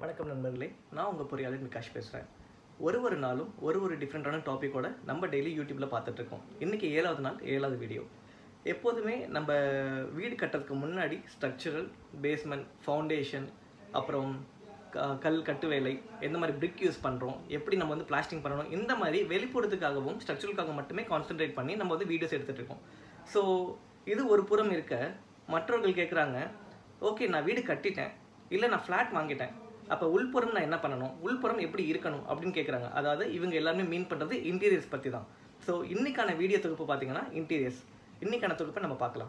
வணக்கம் நண்பர்களே நான் உங்கள் பொறியாளர் விகாஷ் பேசுகிறேன் ஒரு ஒரு நாளும் ஒரு ஒரு டிஃப்ரெண்ட்டான டாப்பிக்கோட நம்ம டெய்லி யூடியூப்பில் பார்த்துட்ருக்கோம் இன்றைக்கி ஏழாவது நாள் ஏழாவது வீடியோ எப்போதுமே நம்ம வீடு கட்டுறதுக்கு முன்னாடி ஸ்ட்ரக்சரல் பேஸ்மெண்ட் ஃபவுண்டேஷன் அப்புறம் க- கல் கட்டு வேலை எந்த மாதிரி பிரிக் யூஸ் பண்ணுறோம் எப்படி நம்ம வந்து பிளாஸ்டிங் பண்ணணும் இந்த மாதிரி வெளிப்புறத்துக்காகவும் ஸ்ட்ரக்சரலுக்காக மட்டுமே கான்சென்ட்ரேட் பண்ணி நம்ம வந்து வீடியோஸ் எடுத்துகிட்டு இருக்கோம் ஸோ இது ஒரு புறம் இருக்க மற்றவர்கள் கேட்குறாங்க ஓகே நான் வீடு கட்டிட்டேன் இல்லை நான் ஃப்ளாட் வாங்கிட்டேன் அப்போ உள்புறம் நான் என்ன பண்ணணும் உள்புறம் எப்படி இருக்கணும் அப்படின்னு கேட்குறாங்க அதாவது இவங்க எல்லாருமே மீன் பண்ணுறது இன்டீரியர்ஸ் பற்றி தான் ஸோ இன்னைக்கான வீடியோ தொகுப்பு பார்த்தீங்கன்னா இன்டீரியர்ஸ் இன்னைக்கான தொகுப்பை நம்ம பார்க்கலாம்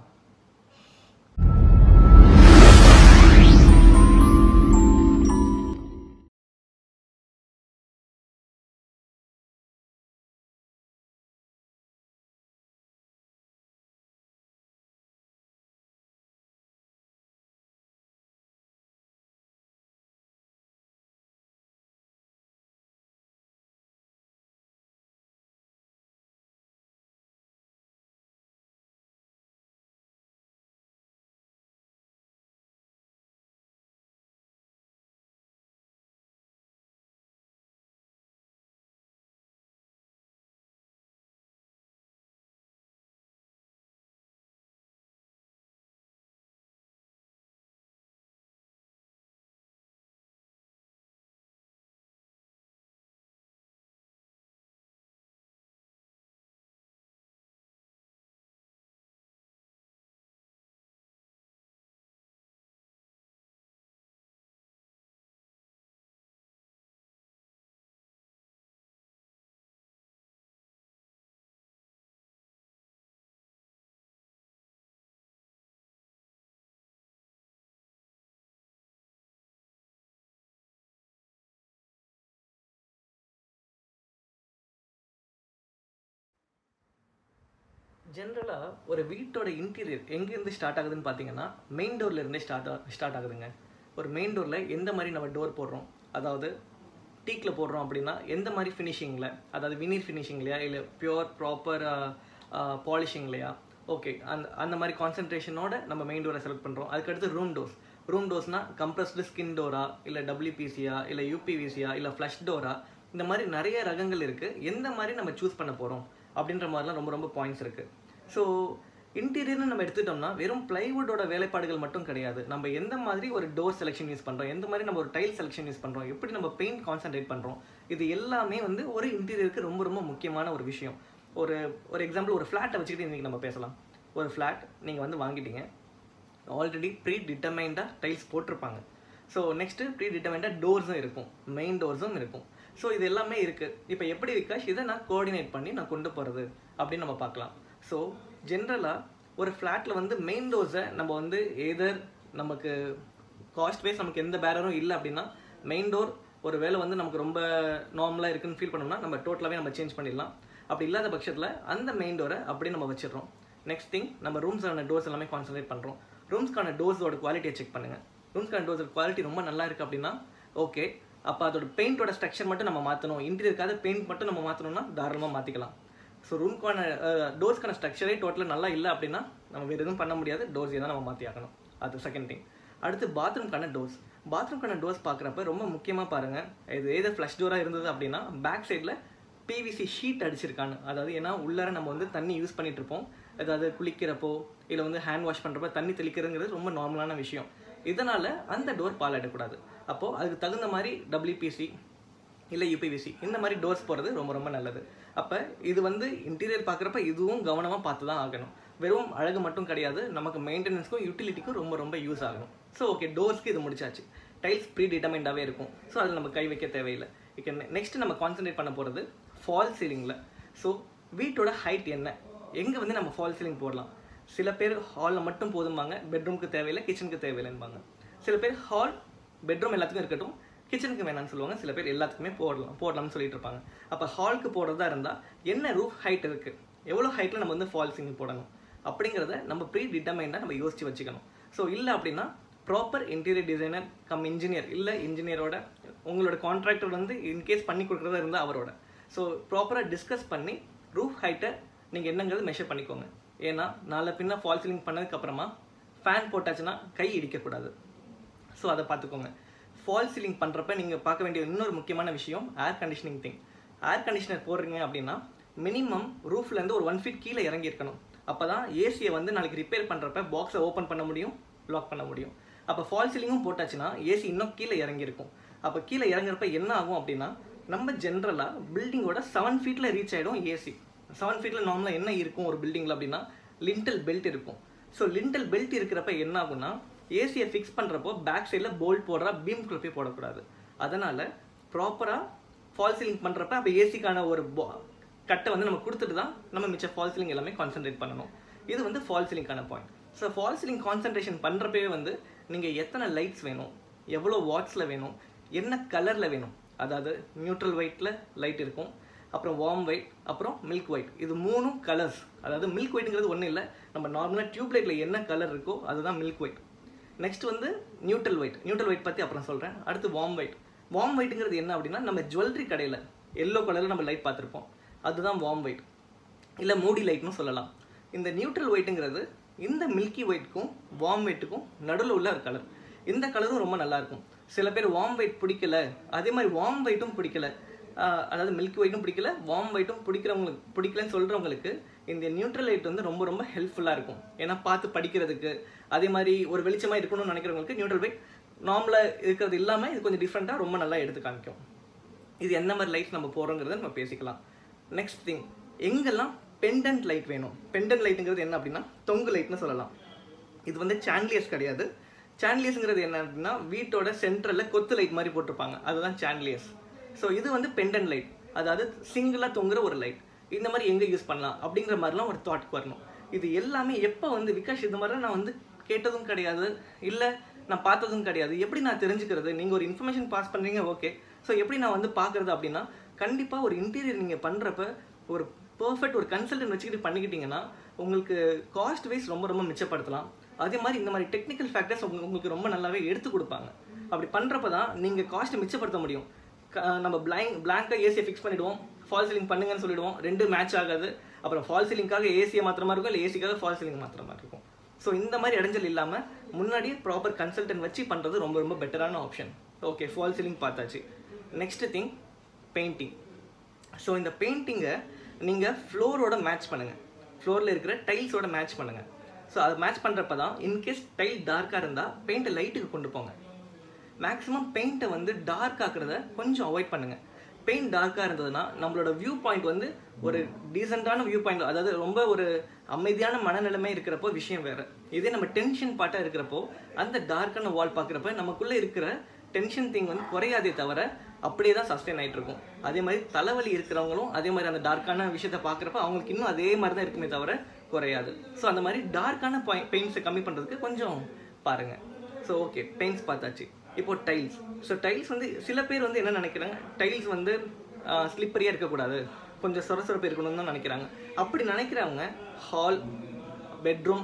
ஜென்ரலாக ஒரு வீட்டோட இன்டீரியர் எங்கேருந்து ஸ்டார்ட் ஆகுதுன்னு பார்த்தீங்கன்னா மெயின் டோர்ல இருந்தே ஸ்டார்ட் ஸ்டார்ட் ஆகுதுங்க ஒரு மெயின் டோரில் எந்த மாதிரி நம்ம டோர் போடுறோம் அதாவது டீக்கில் போடுறோம் அப்படின்னா எந்த மாதிரி ஃபினிஷிங்கில் அதாவது வினீர் ஃபினிஷிங்லையா இல்லை பியூர் ப்ராப்பர் பாலிஷிங்லையா ஓகே அந்த அந்த மாதிரி கான்சென்ட்ரேஷனோட நம்ம மெயின் டோரை செலக்ட் பண்ணுறோம் அதுக்கடுத்து ரூம் டோர்ஸ் ரூம் டோர்ஸ்னா கம்ப்ரஸ்டு ஸ்கின் டோரா இல்லை டபிள்யூபிசியா இல்லை யூபிவிசியா இல்லை ஃப்ளஷ் டோரா இந்த மாதிரி நிறைய ரகங்கள் இருக்குது எந்த மாதிரி நம்ம சூஸ் பண்ண போகிறோம் அப்படின்ற மாதிரிலாம் ரொம்ப ரொம்ப பாயிண்ட்ஸ் இருக்குது ஸோ இன்டீரியர்னு நம்ம எடுத்துட்டோம்னா வெறும் பிளைவுட்டோட வேலைப்பாடுகள் மட்டும் கிடையாது நம்ம எந்த மாதிரி ஒரு டோர் செலெக்ஷன் யூஸ் பண்ணுறோம் எந்த மாதிரி நம்ம ஒரு டைல் செலெக்ஷன் யூஸ் பண்ணுறோம் எப்படி நம்ம பெயிண்ட் கான்சென்ட்ரேட் பண்ணுறோம் இது எல்லாமே வந்து ஒரு இன்டீரியருக்கு ரொம்ப ரொம்ப முக்கியமான ஒரு விஷயம் ஒரு ஒரு எக்ஸாம்பிள் ஒரு ஃப்ளாட்டை வச்சுக்கிட்டு இன்றைக்கி நம்ம பேசலாம் ஒரு ஃப்ளாட் நீங்கள் வந்து வாங்கிட்டீங்க ஆல்ரெடி ப்ரீ டிட்டர்மைண்டாக டைல்ஸ் போட்டிருப்பாங்க ஸோ நெக்ஸ்ட்டு ப்ரீ டிட்டர்மைண்டாக டோர்ஸும் இருக்கும் மெயின் டோர்ஸும் இருக்கும் ஸோ இது எல்லாமே இருக்குது இப்போ எப்படி விகாஷ் இதை நான் கோஆர்டினேட் பண்ணி நான் கொண்டு போகிறது அப்படின்னு நம்ம பார்க்கலாம் ஸோ ஜென்ரலாக ஒரு ஃப்ளாட்டில் வந்து மெயின் டோர்ஸை நம்ம வந்து ஏதர் நமக்கு காஸ்ட் வைஸ் நமக்கு எந்த பேரரும் இல்லை அப்படின்னா மெயின் டோர் ஒரு வேளை வந்து நமக்கு ரொம்ப நார்மலாக இருக்குன்னு ஃபீல் பண்ணோம்னா நம்ம டோட்டலாகவே நம்ம சேஞ்ச் பண்ணிடலாம் அப்படி இல்லாத பட்சத்தில் அந்த மெயின் டோரை அப்படியே நம்ம வச்சிடுறோம் நெக்ஸ்ட் திங் நம்ம ரூம்ஸான டோர்ஸ் எல்லாமே கான்சன்ட்ரேட் பண்ணுறோம் ரூம்ஸ்க்கான டோர்ஸோட குவாலிட்டியை செக் பண்ணுங்கள் ரூம்ஸ்க்கான டோர்ஸோட குவாலிட்டி ரொம்ப நல்லா இருக்குது அப்படின்னா ஓகே அப்போ அதோட பெயிண்டோட ஸ்ட்ரக்சர் மட்டும் நம்ம மாற்றணும் இன்டீரியருக்காக பெயிண்ட் மட்டும் நம்ம மாற்றணும்னா தாராளமாக மாற்றிக்கலாம் ஸோ ரூம்க்கான டோர்ஸ்க்கான ஸ்ட்ரக்சரே டோட்டலாக நல்லா இல்லை அப்படின்னா நம்ம வேறு எதுவும் பண்ண முடியாது டோர்ஸ் தான் நம்ம மாற்றி ஆகணும் அது செகண்ட் திங் அடுத்து பாத்ரூம்க்கான டோர்ஸ் பாத்ரூம்க்கான டோர்ஸ் பார்க்குறப்ப ரொம்ப முக்கியமாக பாருங்கள் இது ஏதோ ஃப்ளஷ் டோராக இருந்தது அப்படின்னா பேக் சைடில் பிவிசி ஷீட் அடிச்சிருக்கான்னு அதாவது ஏன்னா உள்ளார நம்ம வந்து தண்ணி யூஸ் பண்ணிட்டு இருப்போம் அதாவது குளிக்கிறப்போ இல்லை வந்து ஹேண்ட் வாஷ் பண்ணுறப்போ தண்ணி தெளிக்கிறதுங்கிறது ரொம்ப நார்மலான விஷயம் இதனால் அந்த டோர் பாலாடக்கூடாது அப்போது அதுக்கு தகுந்த மாதிரி டபிள்யூபிசி இல்லை யூபிவிசி இந்த மாதிரி டோர்ஸ் போகிறது ரொம்ப ரொம்ப நல்லது அப்போ இது வந்து இன்டீரியர் பார்க்குறப்ப இதுவும் கவனமாக பார்த்து தான் ஆகணும் வெறும் அழகு மட்டும் கிடையாது நமக்கு மெயின்டெனன்ஸ்க்கும் யூட்டிலிட்டிக்கும் ரொம்ப ரொம்ப யூஸ் ஆகணும் ஸோ ஓகே டோர்ஸ்க்கு இது முடிச்சாச்சு டைல்ஸ் ப்ரீ டிட்டர்மைண்டாகவே இருக்கும் ஸோ அதில் நம்ம கை வைக்க தேவையில்லை இப்போ நெக்ஸ்ட் நம்ம கான்சென்ட்ரேட் பண்ண போகிறது ஃபால் சீலிங்கில் ஸோ வீட்டோட ஹைட் என்ன எங்கே வந்து நம்ம ஃபால் சீலிங் போடலாம் சில பேர் ஹாலில் மட்டும் போதும்பாங்க பெட்ரூமுக்கு தேவையில்லை கிச்சனுக்கு தேவையில்லைன்பாங்க சில பேர் ஹால் பெட்ரூம் எல்லாத்துக்கும் இருக்கட்டும் கிச்சனுக்கு வேணாம்னு சொல்லுவாங்க சில பேர் எல்லாத்துக்குமே போடலாம் போடலாம்னு சொல்லிட்டு இருப்பாங்க அப்போ ஹாலுக்கு போடுறதா இருந்தால் என்ன ரூஃப் ஹைட் இருக்குது எவ்வளோ ஹைட்டில் நம்ம வந்து ஃபால் சீலிங் போடணும் அப்படிங்கிறத நம்ம ப்ரீ டிட்டர்மைண்டாக நம்ம யோசிச்சு வச்சுக்கணும் ஸோ இல்லை அப்படின்னா proper interior designer cum engineer இல்லை இன்ஜினியரோட உங்களோட கான்ட்ராக்டர் வந்து இன்கேஸ் பண்ணி கொடுக்குறதா இருந்தால் அவரோட ஸோ ப்ராப்பராக டிஸ்கஸ் பண்ணி ரூஃப் ஹைட்டை நீங்கள் என்னங்கிறது மெஷர் பண்ணிக்கோங்க ஏன்னா நாளை பின்ன ஃபால் சீலிங் பண்ணதுக்கு அப்புறமா ஃபேன் போட்டாச்சுன்னா கை இடிக்கக்கூடாது ஸோ அதை பார்த்துக்கோங்க ஃபால் சீலிங் பண்ணுறப்ப நீங்கள் பார்க்க வேண்டிய இன்னொரு முக்கியமான விஷயம் air conditioning thing air conditioner போடுறீங்க அப்படின்னா மினிமம் ரூஃப்லேருந்து ஒரு ஒன் ஃபீட் கீழே இறங்கி இருக்கணும் அப்போ தான் ஏசியை வந்து நாளைக்கு ரிப்பேர் பண்ணுறப்ப பாக்ஸை ஓப்பன் பண்ண முடியும் லாக் பண்ண முடியும் அப்போ ஃபால் சீலிங்கும் போட்டாச்சுன்னா ஏசி இன்னும் கீழே இறங்கியிருக்கும் அப்போ கீழே இறங்குறப்ப என்ன ஆகும் அப்படின்னா நம்ம ஜென்ரலாக பில்டிங்கோட செவன் ஃபீட்டில் ரீச் ஆகிடும் ஏசி செவன் ஃபீட்டில் நார்மலாக என்ன இருக்கும் ஒரு பில்டிங்கில் அப்படின்னா லிண்டல் பெல்ட் இருக்கும் ஸோ லிண்டல் பெல்ட் இருக்கிறப்ப என்ன ஆகும்னா ஏசியை ஃபிக்ஸ் பண்ணுறப்போ பேக் சைடில் போல்ட் போடுறா பீம் போய் போடக்கூடாது அதனால் ப்ராப்பராக ஃபால் சீலிங் பண்ணுறப்ப அப்போ ஏசிக்கான ஒரு கட்டை வந்து நம்ம கொடுத்துட்டு தான் நம்ம மிச்ச ஃபால் சீலிங் எல்லாமே கான்சென்ட்ரேட் பண்ணணும் இது வந்து ஃபால் சீலிங்கான point so false ceiling concentration பண்ணுறப்பவே வந்து நீங்கள் எத்தனை லைட்ஸ் வேணும் எவ்வளோ வாட்ஸில் வேணும் என்ன கலரில் வேணும் அதாவது நியூட்ரல் ஒயிட்டில் லைட் இருக்கும் அப்புறம் வார்ம் ஒயிட் அப்புறம் மில்க் ஒயிட் இது மூணும் கலர்ஸ் அதாவது மில்க் ஒயிட்டுங்கிறது ஒன்றும் இல்லை நம்ம நார்மலாக டியூப் லைட்டில் என்ன கலர் இருக்கோ அதுதான் மில்க் ஒயிட் நெக்ஸ்ட் வந்து நியூட்ரல் ஒயிட் நியூட்ரல் ஒயிட் பற்றி அப்புறம் சொல்கிறேன் அடுத்து வார்ம் ஒயிட் வார்ம் ஒயிட்டுங்கிறது என்ன அப்படின்னா நம்ம ஜுவல்லரி கடையில் எல்லோ கலரில் நம்ம லைட் பார்த்துருப்போம் அதுதான் வார்ம் ஒயிட் இல்லை மூடி லைட்னு சொல்லலாம் இந்த நியூட்ரல் ஒயிட்டுங்கிறது இந்த மில்கி ஒயிட்டுக்கும் வார்ம் ஒயிட்டுக்கும் நடுவில் உள்ள ஒரு கலர் இந்த கலரும் ரொம்ப நல்லா இருக்கும் சில பேர் வார்ம் ஒயிட் பிடிக்கல அதே மாதிரி வார்ம் ஒயிட்டும் பிடிக்கல ஆஹ் அதாவது மில்கி ஒயிட்டும் பிடிக்கல வார்ம் ஒயிட்டும் பிடிக்கிறவங்களுக்கு பிடிக்கலன்னு சொல்கிறவங்களுக்கு இந்த நியூட்ரல் லைட் வந்து ரொம்ப ரொம்ப ஹெல்ப்ஃபுல்லாக இருக்கும் ஏன்னா பார்த்து படிக்கிறதுக்கு அதே மாதிரி ஒரு வெளிச்சமாக இருக்கணும்னு நினைக்கிறவங்களுக்கு நியூட்ரல் ஒயிட் நார்மலாக இருக்கிறது இல்லாமல் இது கொஞ்சம் டிஃப்ரெண்ட்டாக ரொம்ப நல்லா எடுத்து காமிக்கும் இது என்ன மாதிரி லைட் நம்ம போகிறோங்கிறத நம்ம பேசிக்கலாம் நெக்ஸ்ட் திங் எங்கெல்லாம் பெண்டன்ட் லைட் வேணும் பெண்டன்ட் லைட்டுங்கிறது என்ன அப்படின்னா தொங்கு லைட்னு சொல்லலாம் இது வந்து சான்லியர்ஸ் கிடையாது சான்லியர்ஸ்ங்கிறது என்ன அப்படின்னா வீட்டோட சென்ட்ரலில் கொத்து லைட் மாதிரி போட்டிருப்பாங்க அதுதான் சான்லியர்ஸ் ஸோ இது வந்து பெண்டன்ட் லைட் அதாவது சிங்கிளாக தொங்குற ஒரு லைட் இந்த மாதிரி எங்கே யூஸ் பண்ணலாம் அப்படிங்கிற மாதிரிலாம் ஒரு தாட்க்கு வரணும் இது எல்லாமே எப்போ வந்து விகாஷ் இது மாதிரிலாம் நான் வந்து கேட்டதும் கிடையாது இல்லை நான் பார்த்ததும் கிடையாது எப்படி நான் தெரிஞ்சுக்கிறது நீங்கள் ஒரு இன்ஃபர்மேஷன் பாஸ் பண்ணுறீங்க ஓகே ஸோ எப்படி நான் வந்து பார்க்குறது அப்படின்னா கண்டிப்பாக ஒரு இன்டீரியர் நீங்கள் பண்ணுறப்ப ஒரு பர்ஃபெக்ட் ஒரு கன்சல்டன்ட் வச்சுக்கிட்டு பண்ணிக்கிட்டீங்கன்னா உங்களுக்கு காஸ்ட் வைஸ் ரொம்ப ரொம்ப மிச்சப்படுத்தலாம் அதே மாதிரி இந்த மாதிரி டெக்னிக்கல் ஃபேக்டர்ஸ் உங்களுக்கு ரொம்ப நல்லாவே எடுத்து கொடுப்பாங்க அப்படி பண்ணுறப்ப தான் நீங்கள் காஸ்ட்டை மிச்சப்படுத்த முடியும் க- நம்ம பிளாங்க் பிளாங்காக ஏசியை ஃபிக்ஸ் பண்ணிவிடுவோம் ஃபால் சீலிங் பண்ணுங்கன்னு சொல்லிடுவோம் ரெண்டு மேட்ச் ஆகாது அப்புறம் ஃபால் சீலிங்காக ஏசியை மாத்திர மாதிரி இருக்கும் இல்லை ஏசிக்காக ஃபால் சீலிங் மாத்திர மாதிரி இருக்கும் ஸோ இந்த மாதிரி இடைஞ்சல் இல்லாமல் முன்னாடியே ப்ராப்பர் கன்சல்டன்ட் வச்சு பண்ணுறது ரொம்ப ரொம்ப பெட்டரான ஆப்ஷன் ஓகே ஃபால் சீலிங் பார்த்தாச்சு நெக்ஸ்ட் திங் பெயிண்டிங் ஸோ இந்த பெயிண்டிங்கை நீங்கள் ஃப்ளோரோட மேட்ச் பண்ணுங்கள் ஃப்ளோரில் இருக்கிற டைல்ஸோட மேட்ச் பண்ணுங்கள் ஸோ அதை மேட்ச் பண்ணுறப்ப தான் இன்கேஸ் டைல் டார்க்காக இருந்தால் பெயிண்ட்டை லைட்டுக்கு கொண்டு போங்க மேக்ஸிமம் பெயிண்ட்டை வந்து டார்க் ஆக்குறத கொஞ்சம் அவாய்ட் பண்ணுங்கள் பெயிண்ட் டார்க்காக இருந்ததுன்னா நம்மளோட வியூ பாயிண்ட் வந்து ஒரு டீசெண்டான வியூ பாயிண்ட் அதாவது ரொம்ப ஒரு அமைதியான மனநிலைமை இருக்கிறப்போ விஷயம் வேறு இதே நம்ம டென்ஷன் பாட்டாக இருக்கிறப்போ அந்த டார்க்கான வால் பார்க்குறப்ப நமக்குள்ளே இருக்கிற டென்ஷன் திங் வந்து குறையாதே தவிர அப்படியே தான் சஸ்டெயின் ஆகிட்டு இருக்கும் அதே மாதிரி தலைவலி இருக்கிறவங்களும் அதே மாதிரி அந்த டார்க்கான விஷயத்தை பார்க்குறப்ப அவங்களுக்கு இன்னும் அதே மாதிரி தான் இருக்குமே தவிர குறையாது ஸோ அந்த மாதிரி டார்க்கான பெயிண்ட்ஸை கம்மி பண்ணுறதுக்கு கொஞ்சம் பாருங்கள் ஸோ ஓகே பெயிண்ட்ஸ் பார்த்தாச்சு இப்போ டைல்ஸ் ஸோ டைல்ஸ் வந்து சில பேர் வந்து என்ன நினைக்கிறாங்க டைல்ஸ் வந்து ஸ்லிப்பரியாக இருக்கக்கூடாது கொஞ்சம் சொரசொரப்பு இருக்கணும்னு தான் நினைக்கிறாங்க அப்படி நினைக்கிறவங்க ஹால் பெட்ரூம்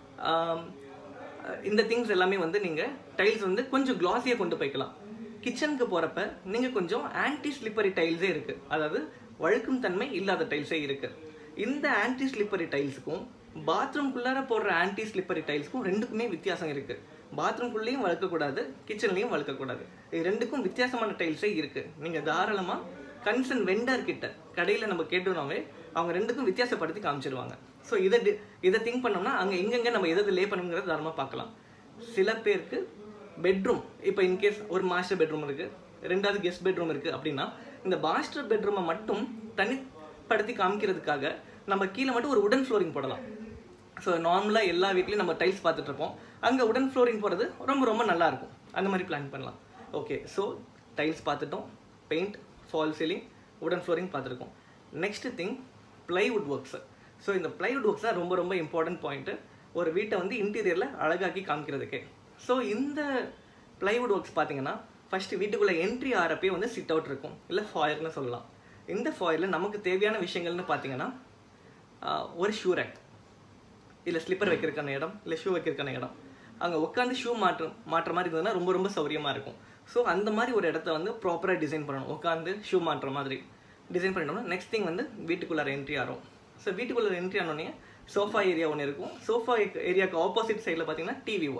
இந்த திங்ஸ் எல்லாமே வந்து நீங்கள் டைல்ஸ் வந்து கொஞ்சம் கிளாஸியாக கொண்டு போய்க்கலாம் கிச்சனுக்கு போகிறப்ப நீங்கள் கொஞ்சம் ஆன்டி ஸ்லிப்பரி டைல்ஸே இருக்குது அதாவது வழுக்கும் தன்மை இல்லாத டைல்ஸே இருக்குது இந்த ஆன்டி ஸ்லிப்பரி டைல்ஸுக்கும் பாத்ரூம்குள்ளார போடுற ஆன்டி ஸ்லிப்பரி டைல்ஸ்க்கும் ரெண்டுக்குமே வித்தியாசம் இருக்குது பாத்ரூம்குள்ளேயும் வளர்க்கக்கூடாது கிச்சன்லேயும் வளர்க்கக்கூடாது இது ரெண்டுக்கும் வித்தியாசமான டைல்ஸே இருக்குது நீங்கள் தாராளமாக கன்சர்ன் வெண்டர் கிட்ட கடையில் நம்ம கேட்டோம்னாவே அவங்க ரெண்டுக்கும் வித்தியாசப்படுத்தி காமிச்சிருவாங்க ஸோ இதை டி- இதை திங்க் பண்ணோம்னா அங்கே எங்கெங்கே நம்ம எதை லே பண்ணுங்கிறத தாராளமாக பார்க்கலாம் சில பேருக்கு பெட்ரூம் இப்போ இன்கேஸ் ஒரு மாஸ்டர் பெட்ரூம் இருக்குது ரெண்டாவது கெஸ்ட் பெட்ரூம் இருக்குது அப்படின்னா இந்த மாஸ்டர் பெட்ரூமை மட்டும் தனிப்படுத்தி காமிக்கிறதுக்காக நம்ம கீழே மட்டும் ஒரு உடன் ஃப்ளோரிங் போடலாம் ஸோ நார்மலாக எல்லா வீட்லேயும் நம்ம டைல்ஸ் பார்த்துட்டு இருப்போம் அங்கே உடன் ஃப்ளோரிங் போகிறது ரொம்ப ரொம்ப நல்லா இருக்கும் அந்த மாதிரி பிளான் பண்ணலாம் ஓகே ஸோ டைல்ஸ் பார்த்துட்டோம் பெயிண்ட் ஃபால் சீலிங் உடன் ஃப்ளோரிங் பார்த்துருக்கோம் next thing plywood works so இந்த plywood ஒர்க்ஸ் தான் ரொம்ப ரொம்ப இம்பார்ட்டன்ட் பாயிண்ட்டு ஒரு வீட்டை வந்து இன்டீரியரில் அழகாக்கி காமிக்கிறதுக்கே ஸோ இந்த plywood ஒர்க்ஸ் பார்த்தீங்கன்னா ஃபஸ்ட்டு வீட்டுக்குள்ளே என்ட்ரி ஆகிறப்பே வந்து சிட் அவுட் இருக்கும் இல்லை ஃபாயர்னு சொல்லலாம் இந்த ஃபாயரில் நமக்கு தேவையான விஷயங்கள்னு பார்த்தீங்கன்னா ஆஹ், ஒரு ஷூ ரேக் இல்லை ஸ்லிப்பர் வைக்கிறதுக்கான இடம் இல்லை ஷூ வைக்கிறதுக்கான இடம் அங்கே உட்காந்து ஷூ மாற்ற மாட்டுற மாதிரி இருந்ததுன்னா ரொம்ப ரொம்ப சௌரியமாக இருக்கும் ஸோ அந்த மாதிரி ஒரு இடத்த வந்து ப்ராப்பராக டிசைன் பண்ணணும் உட்காந்து ஷூ மாட்டுற மாதிரி டிசைன் பண்ணிட்டோம்னா நெக்ஸ்ட் திங் வந்து வீட்டுக்குள்ளார என்ட்ரி ஆகும் ஸோ வீட்டுக்குள்ளார என்ட்ரி ஆனோடனே சோஃபா ஏரியா ஒன்று இருக்கும் சோஃபா ஏரியாவுக்கு ஆப்போசிட் சைடில் பார்த்தீங்கன்னா டிவி வால்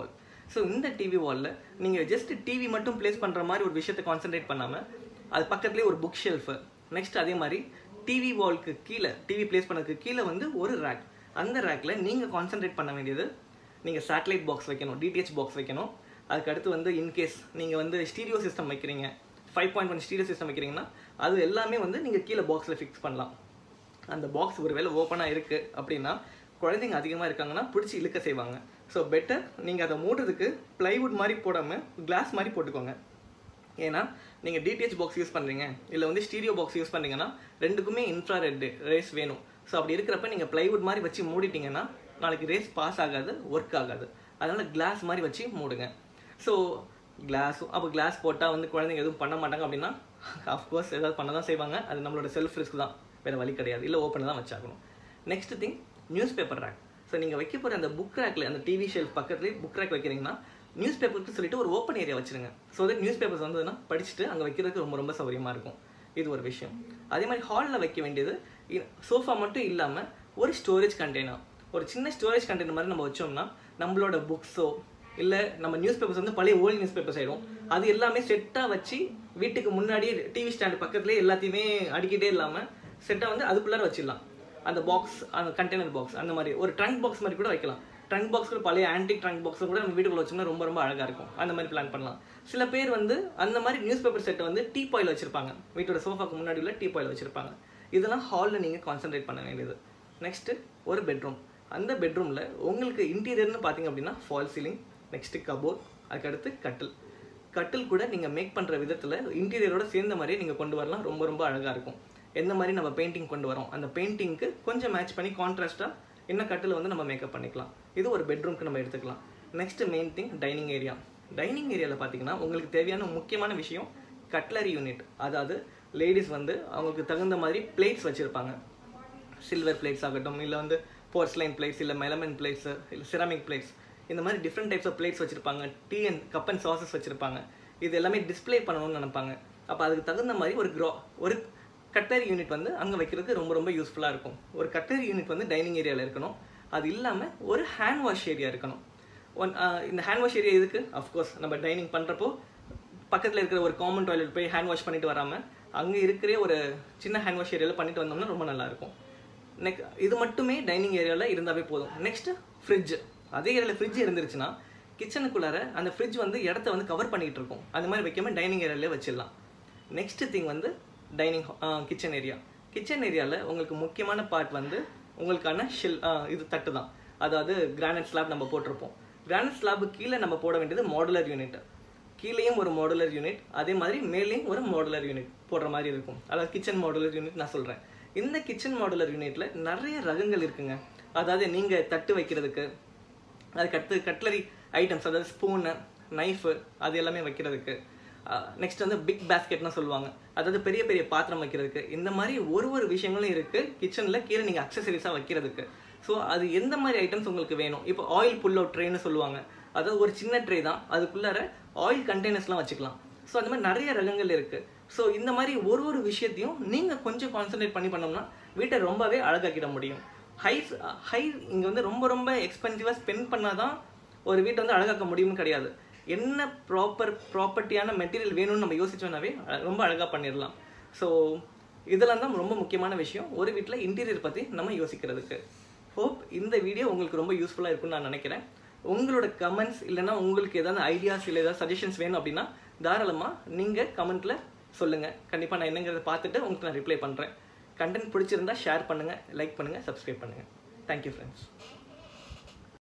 ஸோ இந்த டிவி வாலில் நீங்கள் ஜஸ்ட் டிவி மட்டும் ப்ளேஸ் பண்ணுற மாதிரி ஒரு விஷயத்தை கான்சென்ட்ரேட் பண்ணாமல் அது பக்கத்துலேயே ஒரு புக் ஷெல்ஃபு நெக்ஸ்ட் அதே மாதிரி டிவி வால்க்கு கீழே டிவி ப்ளேஸ் பண்ணதுக்கு கீழே வந்து ஒரு ரேக் அந்த ரேக்கில் நீங்கள் கான்சென்ட்ரேட் பண்ண வேண்டியது நீங்கள் சேட்டலைட் பாக்ஸ் வைக்கணும் டிடிஹெச் பாக்ஸ் வைக்கணும் அதுக்கு அடுத்து வந்து இன்கேஸ் நீங்கள் வந்து ஸ்டீரியோ சிஸ்டம் வைக்கிறீங்க five point one stereo system வைக்கிறீங்கன்னா அது எல்லாமே வந்து நீங்கள் கீழே பாக்ஸில் ஃபிக்ஸ் பண்ணலாம் அந்த பாக்ஸ் ஒரு வேளை ஓப்பனாக இருக்குது அப்படின்னா குழந்தைங்க அதிகமாக இருக்காங்கன்னா பிடிச்சி இழுக்க செய்வாங்க ஸோ பெட்டர் நீங்கள் அதை மூடுறதுக்கு ப்ளைவுட் மாதிரி போடாமல் கிளாஸ் மாதிரி போட்டுக்கோங்க ஏன்னா நீங்கள் டிடிஹெச் பாக்ஸ் யூஸ் பண்ணுறீங்க இல்லை வந்து ஸ்டீரியோ பாக்ஸ் யூஸ் பண்ணுறீங்கன்னா ரெண்டுக்குமே இன்ஃப்ராரெட் ரேஸ் வேணும் ஸோ அப்படி இருக்கிறப்ப நீங்கள் ப்ளைவுட் மாதிரி வச்சு மூடிட்டீங்கன்னா நாளைக்கு ரேஸ் பாஸ் ஆகாது ஒர்க் ஆகாது அதனால் கிளாஸ் மாதிரி வச்சு மூடுங்க ஸோ கிளாஸும் அப்போ கிளாஸ் போட்டால் வந்து குழந்தைங்க எதுவும் பண்ண மாட்டாங்க அப்படின்னா அஃப்கோர்ஸ் ஏதாவது பண்ண தான் செய்வாங்க அது நம்மளோட செல்ஃப் ரிஸ்க் தான் வேறு வழி கிடையாது இல்லை ஓப்பனில் தான் வச்சாகணும் next thing newspaper rack so நீங்கள் வைக்க போகிற அந்த புக் ரேக்கில் அந்த டிவி ஷெல்ஃப் பக்கத்துலேயே புக் ரேக் வைக்கிறீங்கன்னா நியூஸ் பேப்பருக்கு சொல்லிட்டு ஒரு ஓப்பன் ஏரியா வச்சிருங்க ஸோ தட் நியூஸ் பேப்பர்ஸ் வந்ததுன்னா படிச்சுட்டு அங்கே வைக்கிறதுக்கு ரொம்ப ரொம்ப சௌகரியமாக இருக்கும் இது ஒரு விஷயம் அதே மாதிரி ஹாலில் வைக்க வேண்டியது சோஃபா மட்டும் இல்லாமல் ஒரு ஸ்டோரேஜ் கண்டெய்னர் ஒரு சின்ன ஸ்டோரேஜ் கண்டெய்னர் மாதிரி நம்ம வச்சோம்னா நம்மளோட புக்ஸோ இல்லை நம்ம நியூஸ் பேப்பர்ஸ் வந்து பழைய ஓல்டு நியூஸ் பேப்பர்ஸ் ஆயிடும் அது எல்லாமே செட்டாக வச்சு வீட்டுக்கு முன்னாடியே டிவி ஸ்டாண்ட் பக்கத்துலேயே எல்லாத்தையுமே அடிக்கிட்டே இல்லாமல் செட்டாக வந்து அதுக்குள்ளார வச்சிடலாம் அந்த பாக்ஸ் அந்த கண்டெய்னர் பாக்ஸ் அந்த மாதிரி ஒரு ட்ரங்க் பாக்ஸ் மாதிரி கூட வைக்கலாம் ட்ரங்க் பாக்ஸ் கூட பழைய ஆன்டிக் ட்ரங்க் பாக்ஸ் கூட நம்ம வீட்டுக்குள்ள வச்சோம்னா ரொம்ப ரொம்ப அழகாக இருக்கும் அந்த மாதிரி பிளான் பண்ணலாம் சில பேர் வந்து அந்த மாதிரி நியூஸ் பேப்பர் செட்டை வந்து டீ பாயில் வச்சிருப்பாங்க வீட்டோட சோஃபாக்கு முன்னாடி உள்ள டீ பாயில் வச்சிருப்பாங்க இதெல்லாம் ஹாலில் நீங்கள் கான்சென்ட்ரேட் பண்ண வேண்டியது நெக்ஸ்ட்டு ஒரு பெட்ரூம் அந்த பெட்ரூமில் உங்களுக்கு இன்டீரியர்னு பார்த்தீங்க அப்படின்னா ஃபால் சீலிங் நெக்ஸ்ட்டு கபோர்ட் அதுக்கடுத்து கட்டில் கட்டில் கூட நீங்கள் மேக் பண்ணுற விதத்தில் இன்டீரியரோட சேர்ந்த மாதிரியே நீங்கள் கொண்டு வரலாம் ரொம்ப ரொம்ப அழகாக இருக்கும் எந்த மாதிரி நம்ம பெயிண்டிங் கொண்டு வரோம் அந்த பெயிண்டிங்க்கு கொஞ்சம் மேட்ச் பண்ணி கான்ட்ராஸ்ட்டாக இன்னும் கட்டில் வந்து நம்ம மேக்கப் பண்ணிக்கலாம் இது ஒரு பெட்ரூம்க்கு நம்ம எடுத்துக்கலாம் next main thing dining area dining ஏரியாவில் பார்த்தீங்கன்னா உங்களுக்கு தேவையான முக்கியமான விஷயம் கட்லரி யூனிட் அதாவது லேடிஸ் வந்து அவங்களுக்கு தகுந்த மாதிரி பிளேட்ஸ் வச்சுருப்பாங்க சில்வர் பிளேட்ஸ் ஆகட்டும் இல்லை வந்து போர்ஸ்லைன் பிளேட்ஸ் இல்லை மெலமன் பிளேட்ஸ் இல்லை சிராமிக் பிளேட்ஸ் இந்த மாதிரி டிஃப்ரெண்ட் டைப்ஸ் ஆஃப் பிளேட்ஸ் வச்சுருப்பாங்க டீ அண்ட் கப் அண்ட் சாசஸ் வச்சுருப்பாங்க இது எல்லாமே டிஸ்ப்ளே பண்ணணும்னு நினைப்பாங்க அப்போ அதுக்கு தகுந்த மாதிரி ஒரு க்ரோ ஒரு கட்டரி யூனிட் வந்து அங்கே வைக்கிறதுக்கு ரொம்ப ரொம்ப யூஸ்ஃபுல்லாக இருக்கும் ஒரு கட்டரி யூனிட் வந்து டைனிங் ஏரியாவில் இருக்கணும் அது இல்லாமல் ஒரு ஹேண்ட் வாஷ் ஏரியா இருக்கணும் ஒன் இந்த ஹேண்ட் வாஷ் ஏரியா எதுக்கு அஃப்கோர்ஸ் நம்ம டைனிங் பண்ணுறப்போ பக்கத்தில் இருக்கிற ஒரு காமன் டாய்லெட் போய் ஹேண்ட் வாஷ் பண்ணிட்டு வராமல் அங்கே இருக்கிற ஒரு சின்ன ஹேண்ட் வாஷ் ஏரியாவில் பண்ணிட்டு வந்தோம்னா ரொம்ப நல்லாயிருக்கும் நெக் இது மட்டுமே டைனிங் ஏரியாவில் இருந்தாவே போதும் நெக்ஸ்ட்டு ஃப்ரிட்ஜ் அதே ஏரியாவில் ஃப்ரிட்ஜ் இருந்துருச்சுன்னா கிச்சனுக்குள்ளார அந்த ஃப்ரிட்ஜ் வந்து இடத்த வந்து கவர் பண்ணிகிட்டு இருக்கும் அந்த மாதிரி வைக்காம டைனிங் ஏரியாவிலே வச்சிடலாம் நெக்ஸ்ட் திங் வந்து டைனிங் கிச்சன் ஏரியா கிச்சன் ஏரியாவில் உங்களுக்கு முக்கியமான பார்ட் வந்து உங்களுக்கான ஷெல் இது தட்டு தான் அதாவது கிரானைட் ஸ்லாப் நம்ம போட்டிருப்போம் கிரானைட் ஸ்லாபு கீழே நம்ம போட வேண்டியது மாடுலர் யூனிட் கீழேயும் ஒரு மாடுலர் யூனிட் அதே மாதிரி மேலேயும் ஒரு மாடுலர் யூனிட் போடுற மாதிரி இருக்கும் அதாவது கிச்சன் மாடுலர் யூனிட் நான் சொல்கிறேன் இந்த கிச்சன் மாடுலர் யூனிட்டில் நிறைய ரகங்கள் இருக்குங்க அதாவது நீங்கள் தட்டு வைக்கிறதுக்கு அதுக்கு அடுத்து கட்லரி ஐட்டம்ஸ் அதாவது ஸ்பூனு நைஃபு அது எல்லாமே வைக்கிறதுக்கு நெக்ஸ்ட் வந்து பிக் பேஸ்கெட்னு சொல்லுவாங்க அதாவது பெரிய பெரிய பாத்திரம் வைக்கிறதுக்கு இந்த மாதிரி ஒரு ஒரு விஷயங்களும் இருக்குது கிச்சனில் கீழே நீங்கள் அக்சசரிஸாக வைக்கிறதுக்கு ஸோ அது எந்த மாதிரி ஐட்டம்ஸ் உங்களுக்கு வேணும் இப்போ ஆயில் புல் அவுட் ட்ரேன்னு சொல்லுவாங்க அதாவது ஒரு சின்ன ட்ரே தான் அதுக்குள்ளார ஆயில் கண்டெய்னர்ஸ்லாம் வச்சுக்கலாம் ஸோ அந்த மாதிரி நிறைய ரகங்கள் இருக்குது ஸோ இந்த மாதிரி ஒரு ஒரு விஷயத்தையும் நீங்கள் கொஞ்சம் கான்சென்ட்ரேட் பண்ணி பண்ணோம்னா வீட்டை ரொம்பவே அழகாக்கிட முடியும் ஹை ஹை இங்கே வந்து ரொம்ப ரொம்ப எக்ஸ்பென்சிவாக ஸ்பெண்ட் பண்ணால் தான் ஒரு வீட்டை வந்து அழகாக்க முடியும்னு கிடையாது என்ன ப்ராப்பர் ப்ராப்பர்ட்டியான மெட்டீரியல் வேணும்னு நம்ம யோசிச்சோம்னாவே ரொம்ப அழகாக பண்ணிடலாம் ஸோ இதெல்லாம் தான் ரொம்ப முக்கியமான விஷயம் ஒரு வீட்டில் இன்டீரியர் பற்றி நம்ம யோசிக்கிறதுக்கு ஹோப் இந்த வீடியோ உங்களுக்கு ரொம்ப யூஸ்ஃபுல்லாக இருக்கும்னு நான் நினைக்கிறேன் உங்களோட கமெண்ட்ஸ் இல்லைனா உங்களுக்கு ஏதாவது ஐடியாஸ் இல்லை ஏதாவது சஜஷன்ஸ் வேணும் அப்படின்னா தாராளமாக நீங்கள் கமெண்ட்டில் சொல்லுங்கள் கண்டிப்பாக நான் என்னங்கிறத பார்த்துட்டு உங்களுக்கு நான் ரிப்ளை பண்ணுறேன் கண்டென்ட் பிடிச்சிருந்தா ஷேர் பண்ணுங்கள் லைக் பண்ணுங்கள் சப்ஸ்கிரைப் பண்ணுங்கள் தேங்க்யூ ஃப்ரெண்ட்ஸ்